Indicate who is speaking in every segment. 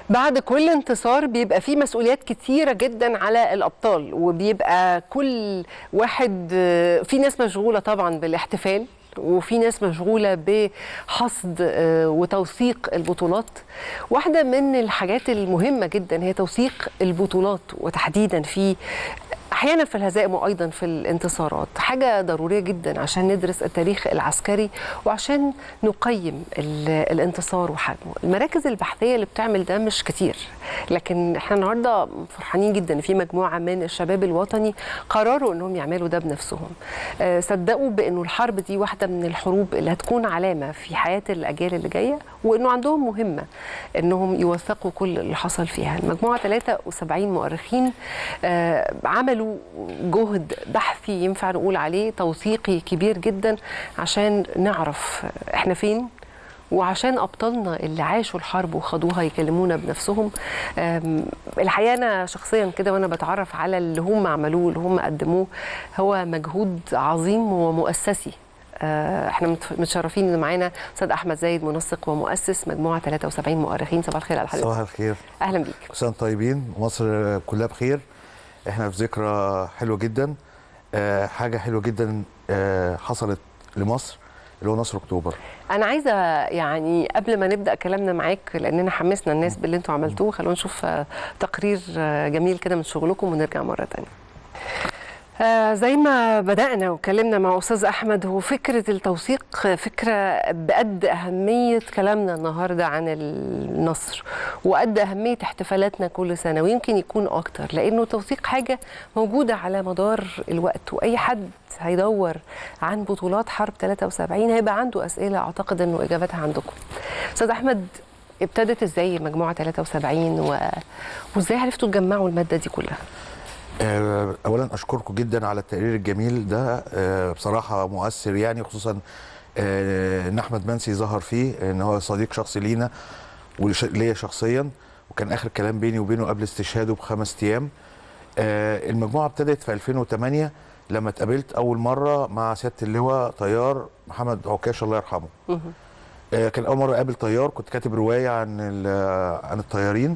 Speaker 1: بعد كل انتصار بيبقى فيه مسؤوليات كتيرة جدا على الأبطال وبيبقى كل واحد آه، في ناس مشغولة طبعا بالاحتفال وفي ناس مشغولة بحصد آه، وتوثيق البطولات واحدة من الحاجات المهمة جدا هي توثيق البطولات وتحديدا في احيانا في الهزائم وايضا في الانتصارات حاجه ضروريه جدا عشان ندرس التاريخ العسكري وعشان نقيم ال- الانتصار وحجمه المراكز البحثيه اللي بتعمل ده مش كتير لكن احنا النهارده فرحانين جدا ان في مجموعه من الشباب الوطني قرروا انهم يعملوا ده بنفسهم آه، صدقوا بانه الحرب دي واحده من الحروب اللي هتكون علامه في حياه الاجيال اللي جايه وانه عندهم مهمه انهم يوثقوا كل اللي حصل فيها المجموعه 73 مؤرخين آه، عملوا جهد بحثي ينفع نقول عليه توثيقي كبير جدا عشان نعرف احنا فين وعشان ابطالنا اللي عاشوا الحرب وخدوها يكلمونا بنفسهم أم، الحقيقه انا شخصيا كده وانا بتعرف على اللي هم عملوه اللي هم قدموه هو مجهود عظيم ومؤسسي آه، احنا مت- متشرفين ان معانا استاذ احمد زايد منسق ومؤسس مجموعه 73 مؤرخين صباح الخير على
Speaker 2: صباح
Speaker 1: حضرتك
Speaker 2: الخير
Speaker 1: اهلا بيك
Speaker 2: كل سنه وانتم طيبين مصر كلها بخير احنا في ذكرى حلوه جدا آه، حاجه حلوه جدا آه، حصلت لمصر اللي هو نصر اكتوبر
Speaker 1: انا عايزه يعني قبل ما نبدا كلامنا معاك لاننا حمسنا الناس باللي انتوا عملتوه خلونا نشوف آه، تقرير آه، جميل كده من شغلكم ونرجع مره تانية آه، زي ما بدأنا وكلمنا مع أستاذ أحمد هو فكرة التوثيق فكرة بقد أهمية كلامنا النهاردة عن النصر وقد أهمية احتفالاتنا كل سنة ويمكن يكون أكتر لأنه توثيق حاجة موجودة على مدار الوقت وأي حد هيدور عن بطولات حرب 73 هيبقى عنده أسئلة أعتقد أنه إجابتها عندكم أستاذ أحمد ابتدت ازاي مجموعه 73 و... وازاي عرفتوا تجمعوا الماده دي كلها؟
Speaker 2: آه، اولا اشكركم جدا على التقرير الجميل ده آه، بصراحه مؤثر يعني خصوصا آه، ان احمد منسي ظهر فيه ان هو صديق شخصي لينا وليا شخصيا وكان اخر كلام بيني وبينه قبل استشهاده بخمس ايام آه، المجموعه ابتدت في 2008 لما اتقابلت اول مره مع سياده اللواء طيار محمد عكاش الله يرحمه آه، كان اول مره اقابل طيار كنت كاتب روايه عن ال- عن الطيارين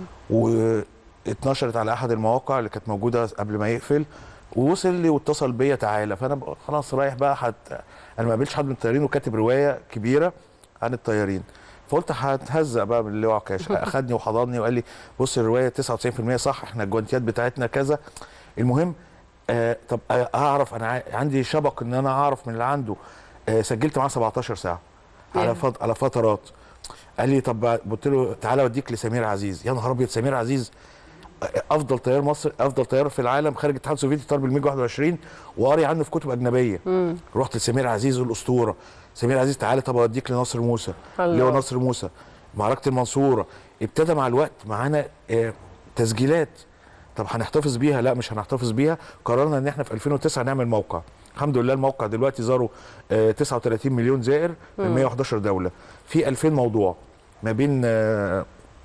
Speaker 2: واتنشرت على احد المواقع اللي كانت موجوده قبل ما يقفل ووصل لي واتصل بيا تعالى فانا بقى خلاص رايح بقى حت انا ما قابلتش حد من الطيارين وكاتب روايه كبيره عن الطيارين فقلت هتهزق بقى من اللواء عكاش اخدني وحضني وقال لي بص الروايه 99% صح احنا الجوانتيات بتاعتنا كذا المهم آه طب آه، اعرف انا ع- عندي شبق ان انا اعرف من اللي عنده آه سجلت معاه 17 ساعه على
Speaker 1: ياه.
Speaker 2: فت... على فترات قال لي طب قلت له تعالى اوديك لسمير عزيز يا نهار ابيض سمير عزيز افضل طيار مصر افضل طيار في العالم خارج الاتحاد السوفيتي طار بالميج 21 وقاري عنه في كتب اجنبيه رحت لسمير عزيز الاسطوره سمير عزيز تعالى طب اوديك لناصر موسى
Speaker 1: الله.
Speaker 2: اللي هو نصر موسى معركه المنصوره ابتدى مع الوقت معانا آه، تسجيلات طب هنحتفظ بيها لا مش هنحتفظ بيها قررنا ان احنا في 2009 نعمل موقع الحمد لله الموقع دلوقتي زاره آه، 39 مليون زائر من 111 دوله في 2000 موضوع ما بين آه،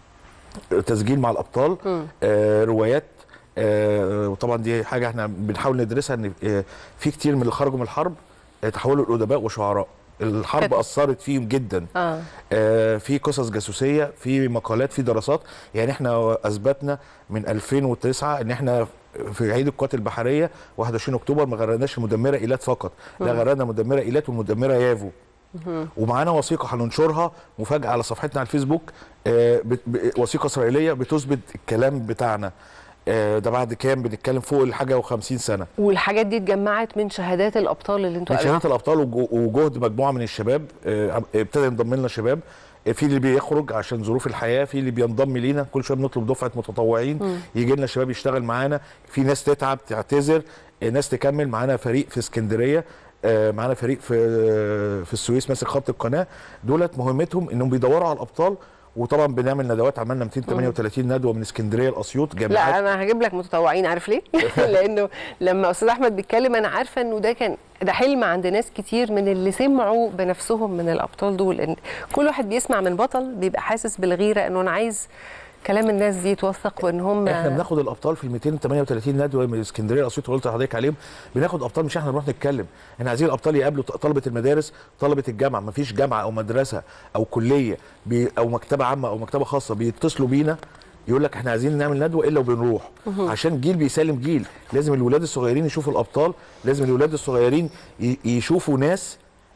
Speaker 2: تسجيل مع الابطال آه، روايات آه، وطبعا دي حاجه احنا بنحاول ندرسها ان آه، في كتير من اللي خرجوا من الحرب آه، تحولوا لادباء وشعراء الحرب
Speaker 1: كانت-
Speaker 2: اثرت فيهم جدا
Speaker 1: اه
Speaker 2: آه، في قصص جاسوسيه في مقالات في دراسات يعني احنا اثبتنا من 2009 ان احنا في عيد القوات البحريه 21 اكتوبر ما غرقناش المدمره ايلات فقط لا غرقنا مدمره ايلات والمدمره يافو ومعانا وثيقه هننشرها مفاجاه على صفحتنا على الفيسبوك آه، بت- ب- وثيقه اسرائيليه بتثبت الكلام بتاعنا آه، ده بعد كام بنتكلم فوق الحاجه و50 سنه
Speaker 1: والحاجات دي اتجمعت من شهادات الابطال اللي انتوا
Speaker 2: من شهاده الابطال وجو- وجهد مجموعه من الشباب آه، ابتدى ينضم لنا شباب آه، في اللي بيخرج عشان ظروف الحياه في اللي بينضم لينا كل شويه بنطلب دفعه متطوعين يجي لنا شباب يشتغل معانا في ناس تتعب تعتذر آه، ناس تكمل معانا فريق في اسكندريه آه، معانا فريق في آه، في السويس ماسك خط القناه دولت مهمتهم انهم بيدوروا على الابطال وطبعا بنعمل ندوات عملنا 238 ندوه من اسكندريه لاسيوط جامعات
Speaker 1: لا انا هجيب لك متطوعين عارف ليه؟ لانه لما استاذ احمد بيتكلم انا عارفه انه ده كان ده حلم عند ناس كتير من اللي سمعوا بنفسهم من الابطال دول ان كل واحد بيسمع من بطل بيبقى حاسس بالغيره انه انا عايز كلام الناس دي توثق بان هم
Speaker 2: احنا بناخد الابطال في ال 238 ندوه من اسكندريه اسيوط قلت لحضرتك عليهم بناخد ابطال مش احنا نروح نتكلم احنا عايزين الابطال يقابلوا طلبه المدارس طلبه الجامعه مفيش جامعه او مدرسه او كليه بي او مكتبه عامه او مكتبه خاصه بيتصلوا بينا يقول لك احنا عايزين نعمل ندوه الا وبنروح عشان جيل بيسلم جيل لازم الولاد الصغيرين يشوفوا الابطال لازم الولاد الصغيرين ي- يشوفوا ناس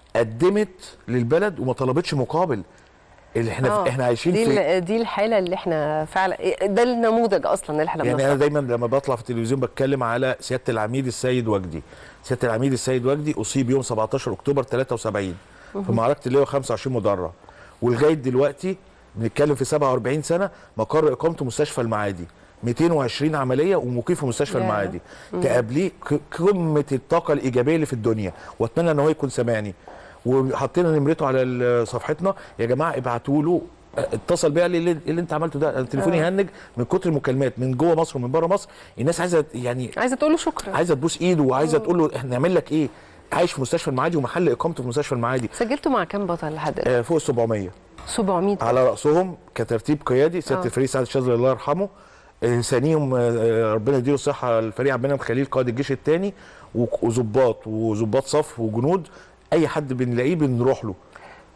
Speaker 2: قدمت للبلد وما طلبتش مقابل اللي احنا
Speaker 1: آه،
Speaker 2: احنا عايشين
Speaker 1: دي
Speaker 2: في
Speaker 1: ال- دي الحاله اللي احنا فعلا ده النموذج اصلا اللي احنا
Speaker 2: يعني انا
Speaker 1: بنوصله.
Speaker 2: دايما لما بطلع في التلفزيون بتكلم على سياده العميد السيد وجدي سياده العميد السيد وجدي اصيب يوم 17 اكتوبر 73 في معركه اللي هو 25 مدرع ولغايه دلوقتي بنتكلم في 47 سنه مقر اقامته مستشفى المعادي 220 عمليه ومقيم في مستشفى
Speaker 1: ياه.
Speaker 2: المعادي تقابليه ك- قمه الطاقه الايجابيه اللي في الدنيا واتمنى ان هو يكون سامعني وحطينا نمرته على ال- صفحتنا يا جماعه ابعتوا له اتصل بيا قال لي اللي, اللي انت عملته ده أنا تليفوني هنج من كتر المكالمات من جوه مصر ومن بره مصر الناس عايزه يعني
Speaker 1: عايزه تقول له شكرا
Speaker 2: عايزه تبوس ايده وعايزه تقول له احنا نعمل لك ايه عايش في مستشفى المعادي ومحل اقامته في مستشفى المعادي
Speaker 1: سجلتوا مع كام بطل لحد دلوقتي؟
Speaker 2: آه فوق ال 700
Speaker 1: 700
Speaker 2: على راسهم كترتيب قيادي سياده
Speaker 1: آه.
Speaker 2: الفريق سعد الشاذلي الله يرحمه آه، ثانيهم آه، آه، ربنا يديله الصحه الفريق عبد المنعم خليل قائد الجيش الثاني وظباط وظباط صف وجنود اي حد بنلاقيه بنروح له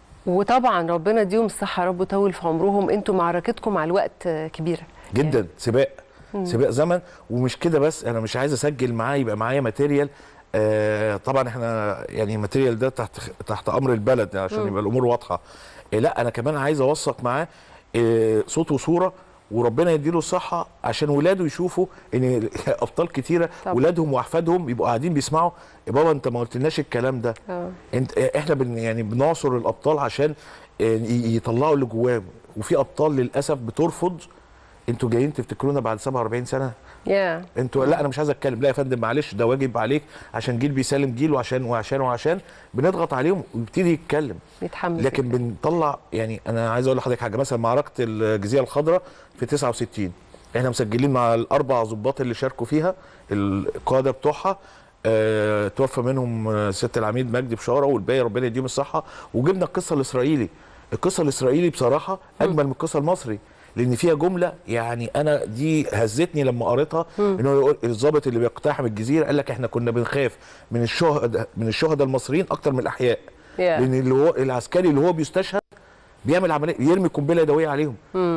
Speaker 1: وطبعا ربنا يديهم الصحه يا رب ويطول في عمرهم انتوا معركتكم مع الوقت آه، كبيره
Speaker 2: جدا سباق سباق زمن ومش كده بس انا مش عايز اسجل معاه يبقى معايا ماتيريال آه طبعا احنا يعني الماتيريال ده تحت تحت امر البلد عشان يبقى الامور واضحه آه لا انا كمان عايز اوثق معاه آه صوت وصوره وربنا يديله الصحه عشان ولاده يشوفوا ان ابطال كتيره
Speaker 1: طبعا.
Speaker 2: ولادهم واحفادهم يبقوا قاعدين بيسمعوا يا بابا انت ما قلتلناش الكلام ده
Speaker 1: اه
Speaker 2: انت احنا بن يعني بنعصر الابطال عشان آه، ي- يطلعوا اللي جواهم وفي ابطال للاسف بترفض انتوا جايين تفتكرونا بعد 47 سنه
Speaker 1: يا
Speaker 2: انتوا لا انا مش عايز اتكلم لا يا فندم معلش ده واجب عليك عشان جيل بيسلم جيل وعشان وعشان وعشان بنضغط عليهم ويبتدي يتكلم
Speaker 1: بيتحمس
Speaker 2: لكن بنطلع يعني انا عايز اقول لحضرتك حاجه مثلا معركه الجزيره الخضراء في 69 احنا مسجلين مع الاربع ضباط اللي شاركوا فيها القاده بتوعها اه توفى منهم آه، سياده العميد مجدي بشاره والباقي ربنا يديهم الصحه وجبنا القصه الاسرائيلي القصه الاسرائيلي بصراحه اجمل من القصه المصري لان فيها جمله يعني انا دي هزتني لما قريتها ان هو يقول الضابط اللي بيقتحم الجزيره قال لك احنا كنا بنخاف من الشهداء من الشهداء المصريين اكتر من الاحياء
Speaker 1: يا.
Speaker 2: لان اللي هو العسكري اللي هو بيستشهد بيعمل عمليه يرمي قنبله يدويه عليهم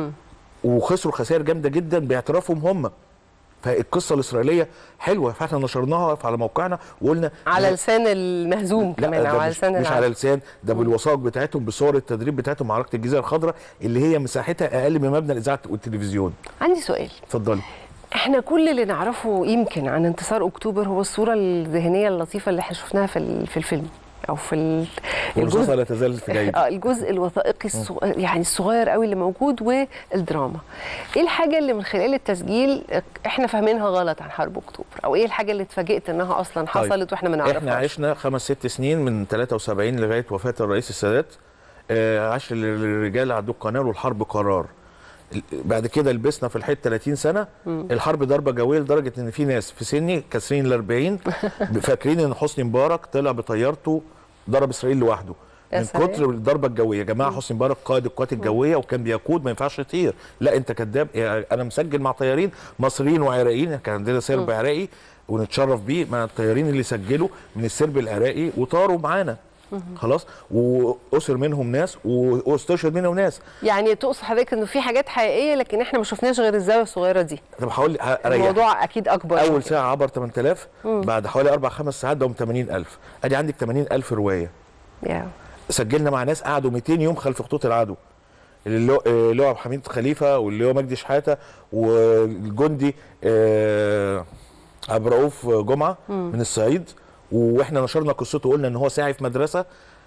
Speaker 2: وخسروا خسائر جامده جدا باعترافهم هم فالقصه الاسرائيليه حلوه فاحنا نشرناها على موقعنا وقلنا
Speaker 1: على لسان المهزوم
Speaker 2: لا
Speaker 1: كمان
Speaker 2: ده
Speaker 1: او على
Speaker 2: مش,
Speaker 1: لسان
Speaker 2: مش
Speaker 1: العدو.
Speaker 2: على لسان ده بالوثائق بتاعتهم بصور التدريب بتاعتهم معركه الجزيره الخضراء اللي هي مساحتها اقل من مبنى الاذاعه والتلفزيون
Speaker 1: عندي سؤال
Speaker 2: اتفضلي
Speaker 1: احنا كل اللي نعرفه يمكن عن انتصار اكتوبر هو الصوره الذهنيه اللطيفه اللي احنا شفناها في ال- في الفيلم او في ال-
Speaker 2: والرصاصه لا تزال في جيبي
Speaker 1: اه الجزء الوثائقي الصغير يعني الصغير قوي اللي موجود والدراما ايه الحاجه اللي من خلال التسجيل احنا فاهمينها غلط عن حرب اكتوبر او ايه الحاجه اللي اتفاجئت انها اصلا
Speaker 2: طيب.
Speaker 1: حصلت واحنا ما
Speaker 2: احنا
Speaker 1: نعرفهاش
Speaker 2: عشنا خمس ست سنين من 73 لغايه وفاه الرئيس السادات آه، عاش الرجال عدو القناه والحرب قرار ال- بعد كده لبسنا في الحيط 30 سنه الحرب ضربه جويه لدرجه ان في ناس في سني كاسرين ال 40 فاكرين ان حسني مبارك طلع بطيارته ضرب اسرائيل لوحده
Speaker 1: يا
Speaker 2: من
Speaker 1: سلام.
Speaker 2: كتر الضربه الجويه يا جماعه حسني مبارك قائد القوات الجويه وكان بيقود ما ينفعش يطير لا انت كذاب يعني انا مسجل مع طيارين مصريين وعراقيين كان عندنا سرب عراقي ونتشرف بيه مع الطيارين اللي سجلوا من السرب العراقي وطاروا معانا خلاص واسر منهم ناس واستشهد منهم ناس
Speaker 1: يعني تقصد حضرتك انه في حاجات حقيقيه لكن احنا ما شفناش غير الزاويه الصغيره دي
Speaker 2: طب هحاول اريح
Speaker 1: الموضوع اكيد اكبر من
Speaker 2: اول
Speaker 1: كده.
Speaker 2: ساعه عبر 8000 بعد حوالي اربع خمس ساعات ده 80000 ادي عندك 80000 روايه
Speaker 1: يا.
Speaker 2: سجلنا مع ناس قعدوا 200 يوم خلف خطوط العدو اللي هو اللي هو عبد الحميد خليفه واللي هو مجدي شحاته والجندي آه، عبد الرؤوف جمعه من الصعيد واحنا نشرنا قصته وقلنا ان هو ساعي في مدرسه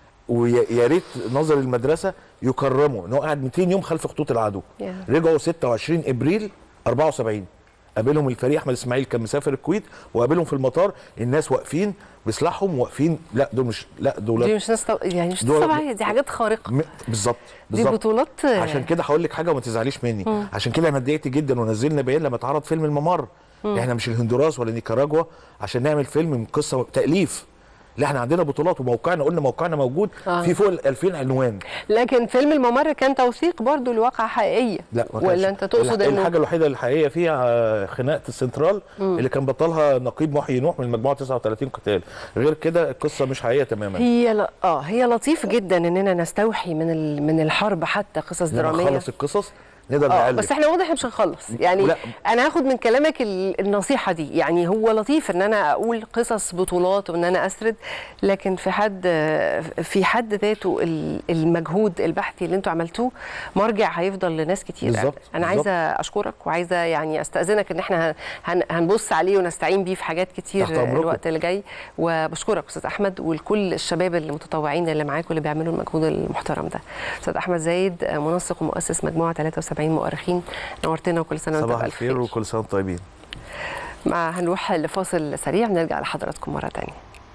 Speaker 2: ويا ريت نظر المدرسه يكرمه ان هو قعد 200 يوم خلف خطوط العدو
Speaker 1: يا.
Speaker 2: رجعوا 26 ابريل 74 قابلهم الفريق احمد اسماعيل كان مسافر الكويت وقابلهم في المطار الناس واقفين بسلاحهم واقفين لا دول مش لا
Speaker 1: دي
Speaker 2: دول
Speaker 1: مش ناس طب... يعني مش
Speaker 2: دول-
Speaker 1: طبيعيه دي حاجات خارقه
Speaker 2: م- بالظبط
Speaker 1: دي
Speaker 2: بالظبط
Speaker 1: بطولات
Speaker 2: عشان كده هقول لك حاجه وما تزعليش مني عشان كده انا اتضايقت جدا ونزلنا بيان لما اتعرض فيلم الممر احنا مش الهندوراس ولا نيكاراجوا عشان نعمل فيلم من قصه تاليف لا احنا عندنا بطولات وموقعنا قلنا موقعنا موجود
Speaker 1: آه.
Speaker 2: في فوق ال 2000 عنوان
Speaker 1: لكن فيلم الممر كان توثيق برضو لواقعة حقيقية
Speaker 2: لا ما كانش.
Speaker 1: ولا انت تقصد
Speaker 2: الح-
Speaker 1: انه
Speaker 2: الحاجه الوحيده الحقيقيه فيها خناقه السنترال اللي كان بطلها نقيب محيي نوح من مجموعه 39 قتال غير كده القصه مش حقيقيه تماما
Speaker 1: هي ل... اه هي لطيف جدا اننا نستوحي من ال... من الحرب حتى قصص
Speaker 2: لما
Speaker 1: دراميه
Speaker 2: نخلص القصص نقدر
Speaker 1: اه
Speaker 2: نألف
Speaker 1: بس احنا واضح مش هنخلص يعني
Speaker 2: لا.
Speaker 1: انا هاخد من كلامك ال- النصيحه دي يعني هو لطيف ان انا اقول قصص بطولات وان انا اسرد لكن في حد في حد ذاته ال- المجهود البحثي اللي انتوا عملتوه مرجع هيفضل لناس كتير
Speaker 2: بالظبط،
Speaker 1: انا
Speaker 2: بالظبط.
Speaker 1: عايزه اشكرك وعايزه يعني استاذنك ان احنا هن... هنبص عليه ونستعين بيه في حاجات كتير
Speaker 2: تحت أمركم.
Speaker 1: الوقت اللي جاي وبشكرك استاذ احمد ولكل الشباب المتطوعين اللي معاك واللي بيعملوا المجهود المحترم ده استاذ احمد زايد منسق ومؤسس مجموعه 73 مؤرخين نورتنا وكل سنه وانت
Speaker 2: صباح
Speaker 1: بالف
Speaker 2: الخير
Speaker 1: خير
Speaker 2: وكل سنه وانتم طيبين
Speaker 1: مع هنروح لفاصل سريع نرجع لحضراتكم مره تانية